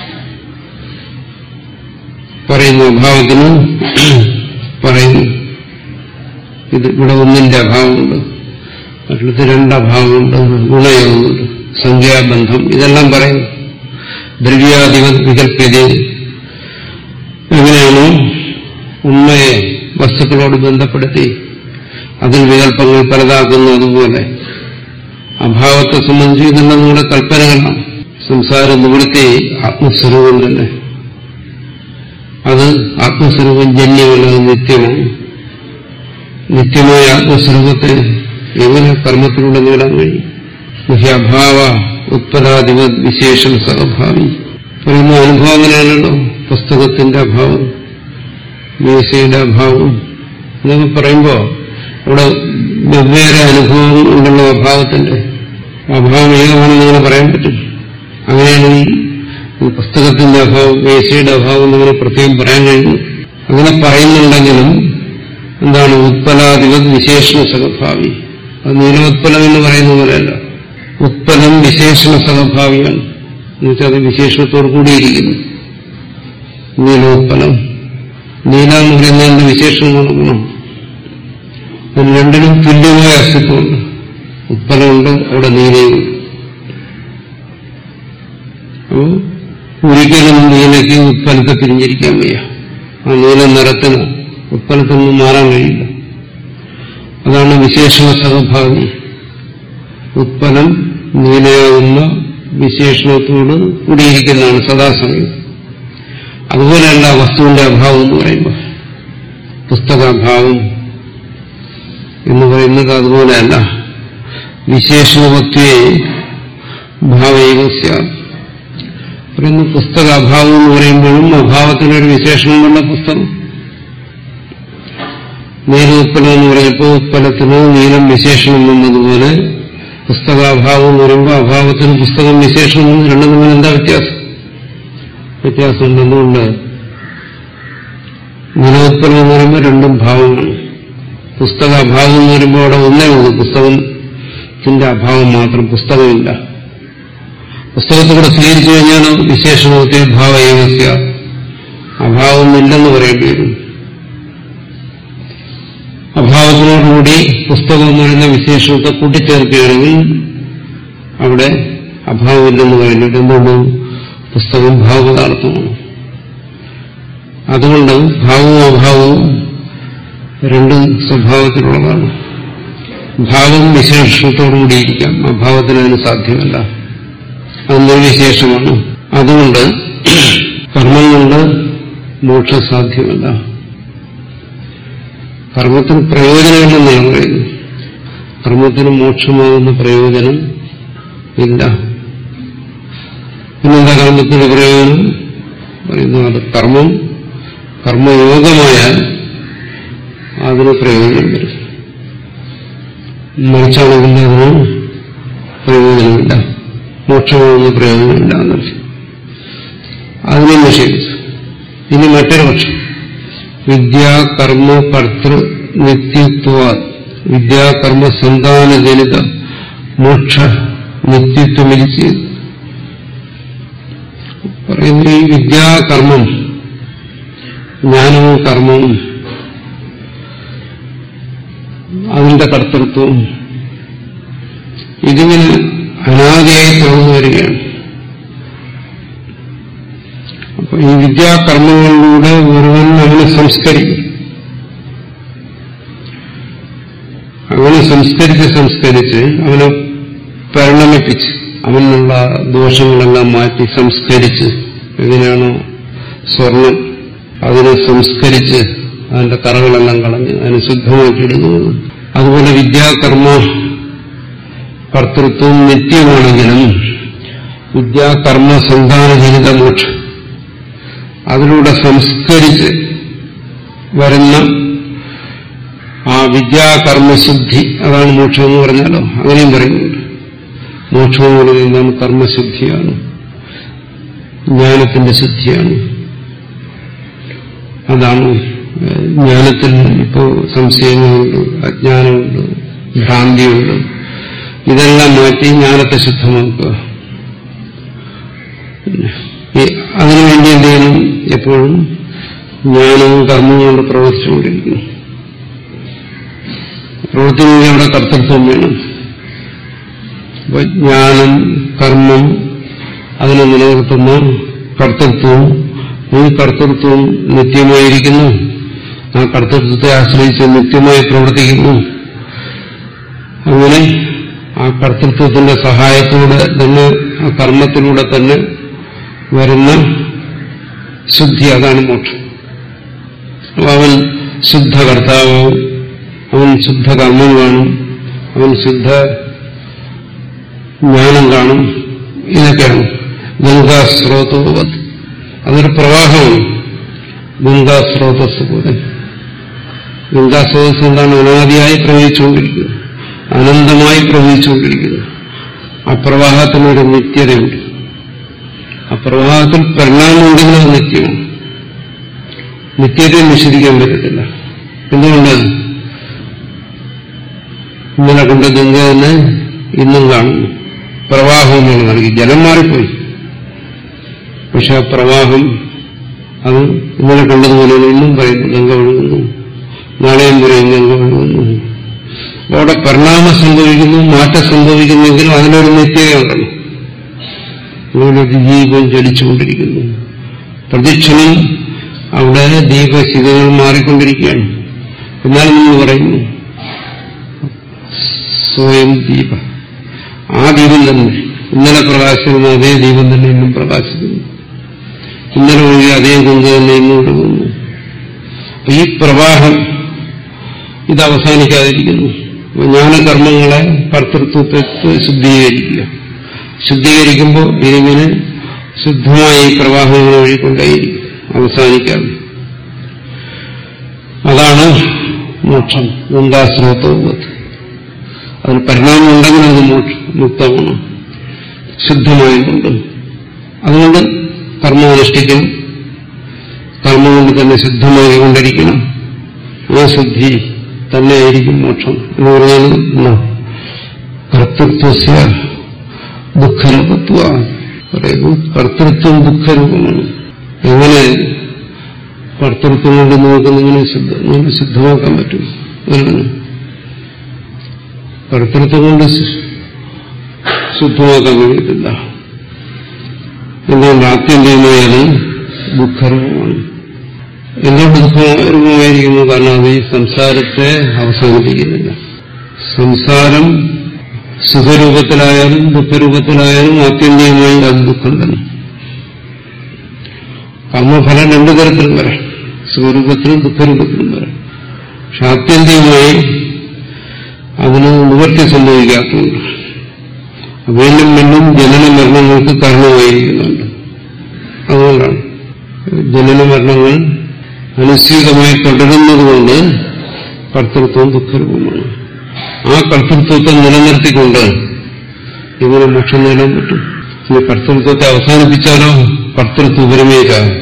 പറയുന്നു അഭാവത്തിന് പറയുന്നു ഇത് ഇവിടെ ഒന്നിന്റെ അഭാവമുണ്ട് മറ്റുള്ളത് രണ്ടഭാവമുണ്ട് ഗുണയോഗമുണ്ട് സംഖ്യാബന്ധം ഇതെല്ലാം പറയുന്നു ദ്രവ്യാധിപ വികല്പ്യത എങ്ങനെയാണോ ഉണ്മയെ വസ്തുക്കളോട് ബന്ധപ്പെടുത്തി അതിൽ വികല്പങ്ങൾ പലതാക്കുന്നു അതുപോലെ അഭാവത്തെ സംബന്ധിച്ച് ഇതെല്ലാം നമ്മുടെ കൽപ്പനകളാണ് സംസാര നിവൃത്തി ആത്മസ്വരൂപം തന്നെ അത് ആത്മസ്വരൂപം ജന്യമല്ല അത് നിത്യമാണ് നിത്യമായ ആത്മസ്വരൂപത്തെ എങ്ങനെ കർമ്മത്തിലൂടെ നേടാൻ കഴിയും മുഹ്യഭാവ ഉത്പലാധിപ വിശേഷം സഹഭാവി പറയുന്ന അനുഭവം അങ്ങനെയാണല്ലോ പുസ്തകത്തിന്റെ അഭാവം മേശയുടെ അഭാവം എന്നൊക്കെ പറയുമ്പോൾ അവിടെ വെവ്വേറെ അനുഭവം ഉണ്ടല്ലോ അഭാവത്തിന്റെ അഭാവം ഏകമാണെന്ന് അങ്ങനെ പറയാൻ പറ്റും അങ്ങനെയാണെങ്കിൽ പുസ്തകത്തിന്റെ അഭാവം മേശയുടെ അഭാവം എന്നിങ്ങനെ പ്രത്യേകം പറയാൻ കഴിയുന്നു അങ്ങനെ പറയുന്നുണ്ടെങ്കിലും എന്താണ് ഉത്പലാധിപ വിശേഷണ സഹഭാവി അത് നീലോത്പലം എന്ന് പറയുന്ന പോലെയല്ല ഉത്പലം വിശേഷണ സഹഭാവിയാണ് എന്നുവെച്ചാൽ അത് വിശേഷണത്തോട് കൂടിയിരിക്കുന്നു നീലോത്പലം നീല എന്ന് പറയുന്നതിന്റെ വിശേഷണമാണ് ഗുണം അതിന് രണ്ടിനും തുല്യമായ അസ്തിത്വമുണ്ട് ഉത്പലമുണ്ട് അവിടെ നീലയും അപ്പോൾ ഒരിക്കലും നീലയ്ക്ക് ഉത്പലത്തെ പിരിഞ്ഞിരിക്കാൻ വയ്യ ആ നീല നിറത്തിന് ഉത്പലത്തിൽ നിന്ന് മാറാൻ കഴിയില്ല അതാണ് വിശേഷണ സഹഭാവി ഉത്പലം നീലയാകുന്ന വിശേഷണത്തോട് കൂടിയിരിക്കുന്നതാണ് സദാസമയം അതുപോലെയല്ല വസ്തുവിന്റെ അഭാവം എന്ന് പറയുമ്പോൾ പുസ്തകാഭാവം എന്ന് പറയുന്നത് അതുപോലെയല്ല വിശേഷണവത്വേ ഭാവൈവ പറയുന്നു പുസ്തകാഭാവം എന്ന് പറയുമ്പോഴും അഭാവത്തിനൊരു വിശേഷണമുള്ള പുസ്തകം നീലോത്പലം എന്ന് പറയുമ്പോൾ ഉത്പലത്തിന് നീലം വിശേഷണം എന്നതുപോലെ പുസ്തകാഭാവം എന്ന് പറയുമ്പോൾ അഭാവത്തിന് പുസ്തകം വിശേഷണം എന്ന് രണ്ടും തമ്മിൽ എന്താ വ്യത്യാസം വ്യത്യാസമുണ്ട് എന്തുകൊണ്ട് നീലോത്പലം എന്ന് പറയുമ്പോൾ രണ്ടും ഭാവമാണ് പുസ്തകാഭാവം എന്ന് പറയുമ്പോൾ അവിടെ ഒന്നേ ഉള്ളൂ പുസ്തകത്തിന്റെ അഭാവം മാത്രം പുസ്തകമില്ല പുസ്തകത്തിലൂടെ സ്വീകരിച്ചു കഴിഞ്ഞാൽ വിശേഷണത്തെ ഭാവയേകസ്യ അഭാവമില്ലെന്ന് പറയേണ്ടി വരും അഭാവത്തിനോടുകൂടി പുസ്തകം എന്ന് പറയുന്ന വിശേഷണത്തെ കൂട്ടിച്ചേർക്കുകയാണെങ്കിൽ അവിടെ അഭാവമില്ലെന്ന് പറയുന്നത് എന്തുകൊണ്ട് പുസ്തകം ഭാവപദാർത്ഥമാണ് അതുകൊണ്ട് ഭാവവും അഭാവവും രണ്ട് സ്വഭാവത്തിലുള്ളതാണ് ഭാവം വിശേഷത്തോടുകൂടിയിരിക്കാം അഭാവത്തിന് അതിന് സാധ്യമല്ല അത് നിർവിശേഷമാണ് അതുകൊണ്ട് കർമ്മം കൊണ്ട് മോക്ഷം സാധ്യമല്ല കർമ്മത്തിന് പ്രയോജനമില്ലെന്നാണ് പറയുന്നത് കർമ്മത്തിന് മോക്ഷമാകുന്ന പ്രയോജനം ഇല്ല പിന്നെന്താ കർമ്മത്തിന്റെ പ്രയോജനം പറയുന്നു അത് കർമ്മം കർമ്മയോഗമായാൽ അതിന് പ്രയോജനം വരും മറിച്ചാണെങ്കിൽ അതിന് പ്രയോജനമില്ല മോക്ഷമാകുന്ന പ്രയോജനമില്ല എന്നർത്ഥം അതിനെ നിഷേധിച്ചു ഇനി മറ്റൊരു പക്ഷം വിദ്യാകർമ്മ കർത്തൃ നിത്യത്വ വിദ്യാകർമ്മ സന്താനജനിത മോക്ഷ നിത്യത്വമിരിച്ച് പറയുന്ന ഈ വിദ്യാകർമ്മം ജ്ഞാനവും കർമ്മവും അതിന്റെ കർത്തൃത്വവും ഇതിങ്ങനെ അനാദിയായി തുടർന്നു വരികയാണ് അപ്പൊ ഈ വിദ്യാകർമ്മങ്ങളിലൂടെ ഒരുവൻ അവനെ സംസ്കരിക്കും അങ്ങനെ സംസ്കരിച്ച് സംസ്കരിച്ച് അവനെ പരിണമിപ്പിച്ച് അവനുള്ള ദോഷങ്ങളെല്ലാം മാറ്റി സംസ്കരിച്ച് എങ്ങനെയാണോ സ്വർണം അതിനെ സംസ്കരിച്ച് അതിന്റെ കറകളെല്ലാം കളഞ്ഞ് അതിനെ ശുദ്ധമാക്കിയെടുക്കുന്നത് അതുപോലെ വിദ്യാകർമ്മ കർത്തൃത്വം നിത്യമാണെങ്കിലും വിദ്യാകർമ്മ സന്താനജനിത മോക്ഷം അതിലൂടെ സംസ്കരിച്ച് വരുന്ന ആ വിദ്യാകർമ്മശുദ്ധി അതാണ് മോക്ഷം എന്ന് പറഞ്ഞാലോ അങ്ങനെയും പറയുന്നുണ്ട് മോക്ഷം എന്ന് പറയുന്നത് എന്താണ് കർമ്മശുദ്ധിയാണ് ജ്ഞാനത്തിന്റെ ശുദ്ധിയാണ് അതാണ് ജ്ഞാനത്തിൽ ഇപ്പോൾ സംശയങ്ങളുണ്ട് അജ്ഞാനമുണ്ട് ഭ്രാന്തിയുണ്ട് ഇതെല്ലാം മാറ്റി ജ്ഞാനത്തെ ശുദ്ധമാക്കുക അതിനുവേണ്ടി എന്ത് ചെയ്യണം എപ്പോഴും ജ്ഞാനവും കർമ്മവും കൊണ്ട് പ്രവർത്തിച്ചുകൊണ്ടിരിക്കുന്നു പ്രവർത്തിക്കുന്ന അവിടെ കർത്തൃത്വം വേണം അപ്പൊ ജ്ഞാനം കർമ്മം അതിനെ നിലനിർത്തുന്ന കർത്തൃത്വവും ഈ കർത്തൃത്വം നിത്യമായിരിക്കുന്നു ആ കർത്തൃത്വത്തെ ആശ്രയിച്ച് നിത്യമായി പ്രവർത്തിക്കുന്നു അങ്ങനെ ആ കർത്തൃത്വത്തിന്റെ സഹായത്തോടെ തന്നെ ആ കർമ്മത്തിലൂടെ തന്നെ വരുന്ന ശുദ്ധി അതാണ് മോക്ഷം അപ്പൊ അവൻ ശുദ്ധ കർത്താവും അവൻ ശുദ്ധ കർമ്മം കാണും അവൻ ശുദ്ധ ജ്ഞാനം കാണും ഇതൊക്കെയാണ് ഗംഗാസ്രോതോവത് അതൊരു പ്രവാഹമാണ് ഗംഗാസ്രോതസ് പോലെ ഗംഗാസ്രോതസ് എന്താണ് അനാദിയായി പ്രവഹിച്ചുകൊണ്ടിരിക്കുന്നത് അനന്തമായി പ്രവഹിച്ചുകൊണ്ടിരിക്കുന്നു ആ പ്രവാഹത്തിനൊരു നിത്യതയുണ്ട് ആ പ്രവാഹത്തിൽ പരിണാമമുണ്ടെങ്കിൽ അത് നിത്യമാണ് നിത്യതയെ നിഷേധിക്കാൻ പറ്റത്തില്ല എന്തുകൊണ്ട് ഇന്നലെ കണ്ട ഗംഗ തന്നെ ഇന്നും കാണുന്നു പ്രവാഹം എന്നാണ് നൽകി ജലം മാറിപ്പോയി പക്ഷെ ആ പ്രവാഹം അത് ഇന്നലെ കണ്ടതുപോലെ ഇന്നും പറയുന്നു ഗംഗ ഒഴുകുന്നു നാളെയും പറയും ഗംഗ ഒഴുകുന്നു അവിടെ പരിണാമം സംഭവിക്കുന്നു മാറ്റം സംഭവിക്കുന്നെങ്കിലും അതിനൊരു നിത്യതയുണ്ടല്ലോ അങ്ങനൊരു ദീപം ചലിച്ചുകൊണ്ടിരിക്കുന്നു പ്രതിക്ഷണം അവിടെ ദീപശിതകൾ മാറിക്കൊണ്ടിരിക്കുകയാണ് എന്നാലും നമ്മൾ പറയുന്നു സ്വയം ദീപ ആ ദീപം തന്നെ ഇന്നലെ പ്രകാശിക്കുന്ന അതേ ദീപം തന്നെ ഇന്നും പ്രകാശിക്കുന്നു ഇന്നലെ ഒഴുകിയ അതേ ഗംഗ തന്നെ ഇന്നും ഒഴുകുന്നു ഈ പ്രവാഹം ഇത് അവസാനിക്കാതിരിക്കുന്നു ജ്ഞാനകർമ്മങ്ങളെ കർത്തൃത്വത്തെ ശുദ്ധീകരിക്കുക ശുദ്ധീകരിക്കുമ്പോൾ ഇതിങ്ങനെ ശുദ്ധമായ ഈ പ്രവാഹങ്ങൾ ഒഴിക്കൊണ്ടേയിരിക്കും അവസാനിക്കാതെ അതാണ് മോക്ഷം ഗംഗാസ്രോതോവത്ത് അതിന് പരിണാമം ഉണ്ടെങ്കിൽ അത് മോക്ഷം മുക്തമാണ് ശുദ്ധമായതുകൊണ്ട് അതുകൊണ്ട് കർമ്മമനുഷ്ഠിക്കണം കർമ്മം കൊണ്ട് തന്നെ ശുദ്ധമായിക്കൊണ്ടിരിക്കണം ആ ശുദ്ധി തന്നെയായിരിക്കും മോക്ഷം എന്ന് പറഞ്ഞാൽ കർത്തൃത്വസ്യ ദുഃഖരൂപത്വ പറയുന്നു കർത്തൃത്വം ദുഃഖരൂപമാണ് എങ്ങനെ കർത്തൃത്വം കൊണ്ട് നമുക്ക് നിങ്ങൾ സിദ്ധ നിങ്ങൾക്ക് സിദ്ധമാക്കാൻ പറ്റും അതിനാണ് കർത്തൃത്വം കൊണ്ട് സി- ശുദ്ധമാക്കാൻ കഴിയത്തില്ല എന്തുകൊണ്ട് ആത്യന്തികമായത് ദുഃഖരൂപമാണ് എന്തുകൊണ്ട് ദുഃഖരൂപമായിരിക്കുന്നു കാരണം അത് ഈ സംസാരത്തെ അവസാനിപ്പിക്കുന്നില്ല സംസാരം സുഖരൂപത്തിലായാലും ദുഃഖരൂപത്തിലായാലും ആത്യന്തികമായി അത് ദുഃഖം തന്നെ കർമ്മഫലം രണ്ടു തരത്തിലും വരാം സുഖരൂപത്തിലും ദുഃഖരൂപത്തിലും വരാം പക്ഷെ ആത്യന്തികമായി അതിന് നിവൃത്തി സംഭവിക്കാത്തതുണ്ട് വീണ്ടും വീണ്ടും ജനന മരണങ്ങൾക്ക് കാരണമായിരിക്കുന്നുണ്ട് അതുകൊണ്ടാണ് ജനന മരണങ്ങൾ അനുസ്യൂതമായി തുടരുന്നതുകൊണ്ട് കർത്തൃത്വം ദുഃഖരൂപമാണ് ആ കർത്തൃത്വത്തെ നിലനിർത്തിക്കൊണ്ട് ഇങ്ങനെ മോക്ഷം നേടാൻ പറ്റും ഇനി കർത്തൃത്വത്തെ അവസാനിപ്പിച്ചാലോ കർത്തൃത്വ ഉപരമേക്കാകും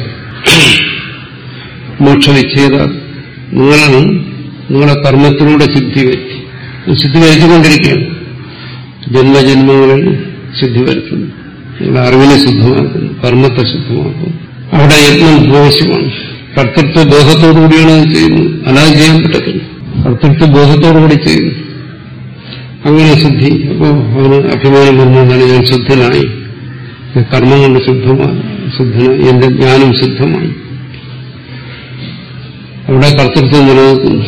മോക്ഷവിച്ഛേദ നിങ്ങളാണ് നിങ്ങളുടെ കർമ്മത്തിലൂടെ സിദ്ധി വരുത്തി സിദ്ധി വരുത്തിക്കൊണ്ടിരിക്കുകയാണ് ജന്മജന്മങ്ങളിൽ സിദ്ധി വരുത്തുന്നു നിങ്ങളുടെ അറിവിനെ ശുദ്ധമാക്കുന്നു കർമ്മത്തെ ശുദ്ധമാക്കുന്നു അവിടെ യത്നം ആവശ്യമാണ് കർത്തൃത്വ ബോധത്തോടുകൂടിയാണ് അത് ചെയ്യുന്നത് അല്ലാതെ ചെയ്യാൻ പറ്റത്തില്ല കർത്തൃത്വ ബോധത്തോടുകൂടി ചെയ്യുന്നു അങ്ങനെ ശുദ്ധി അപ്പോ അവന് അഭിമാനം വന്നതാണ് ഞാൻ ശുദ്ധനായി ഞാൻ കർമ്മം കൊണ്ട് ശുദ്ധമായി ശുദ്ധനായി എന്റെ ജ്ഞാനം ശുദ്ധമായി അവിടെ കർത്തൃത്വം നിലനിൽക്കുന്നു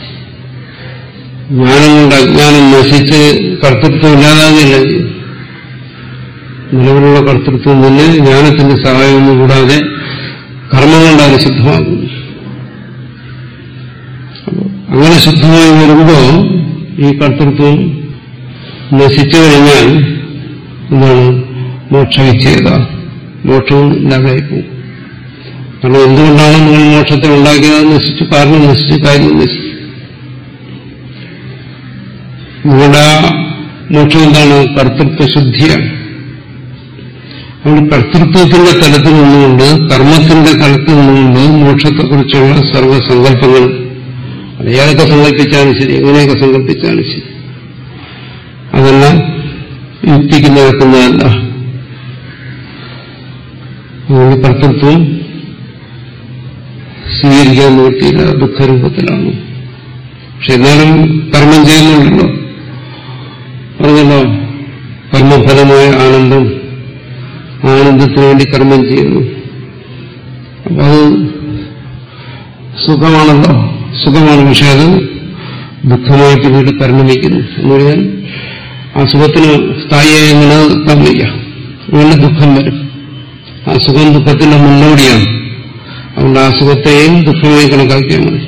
ജ്ഞാനം കൊണ്ട് അജ്ഞാനം നശിച്ച് കർത്തൃത്വം ഇല്ലാതാകുകയില്ല ചെയ്യും. നിലവിലുള്ള കർത്തൃത്വം തന്നെ ജ്ഞാനത്തിന്റെ സഹായമൊന്നും കൂടാതെ കർമ്മം കൊണ്ട് അത് ശുദ്ധമാകുന്നു അപ്പോ അങ്ങനെ ശുദ്ധമായി വരുമ്പോൾ ഈ കർത്തൃത്വം നശിച്ചു കഴിഞ്ഞാൽ എന്താണ് മോക്ഷവിച്ഛേദ മോക്ഷവും ഇല്ലാതായിപ്പോകും കാരണം എന്തുകൊണ്ടാണ് നിങ്ങൾ മോക്ഷത്തെ ഉണ്ടാക്കിയത് നശിച്ചു കാരണം നശിച്ചു കാര്യം നശിച്ചു നിങ്ങളുടെ ആ മോക്ഷം എന്താണ് കർത്തൃത്വ ശുദ്ധിയാണ് അതുകൊണ്ട് കർത്തൃത്വത്തിന്റെ തലത്തിൽ നിന്നുകൊണ്ട് കർമ്മത്തിന്റെ തലത്തിൽ നിന്നുകൊണ്ട് മോക്ഷത്തെക്കുറിച്ചുള്ള സർവ്വസങ്കല്പങ്ങളും അത് ഏതൊക്കെ സങ്കല്പിച്ചാലും ശരി എങ്ങനെയൊക്കെ സങ്കല്പിച്ചാലും ശരി അതെല്ലാം യുക്തിക്ക് നിരക്കുന്നതല്ല അതുകൊണ്ട് കർത്തൃത്വം സ്വീകരിക്കാൻ നിവൃത്തിയില്ല ദുഃഖരൂപത്തിലാണ് പക്ഷെ എന്നാലും കർമ്മം ചെയ്യുന്നുണ്ടല്ലോ പറഞ്ഞല്ലോ കർമ്മഫലമായ ആനന്ദം ആനന്ദത്തിന് വേണ്ടി കർമ്മം ചെയ്യുന്നു അപ്പൊ അത് സുഖമാണല്ലോ സുഖമാണ് പക്ഷെ അത് ദുഃഖമായിട്ട് വീട് പരിണമിക്കുന്നു എന്ന് പറഞ്ഞാൽ ആ സുഖത്തിന് സ്ഥായിയായി നിലനിർത്താൻ വയ്യ വീണ്ടും ദുഃഖം വരും ആ സുഖം ദുഃഖത്തിന്റെ മുന്നോടിയാണ് അതുകൊണ്ട് ആ സുഖത്തെയും ദുഃഖമായി കണക്കാക്കിയാൽ മതി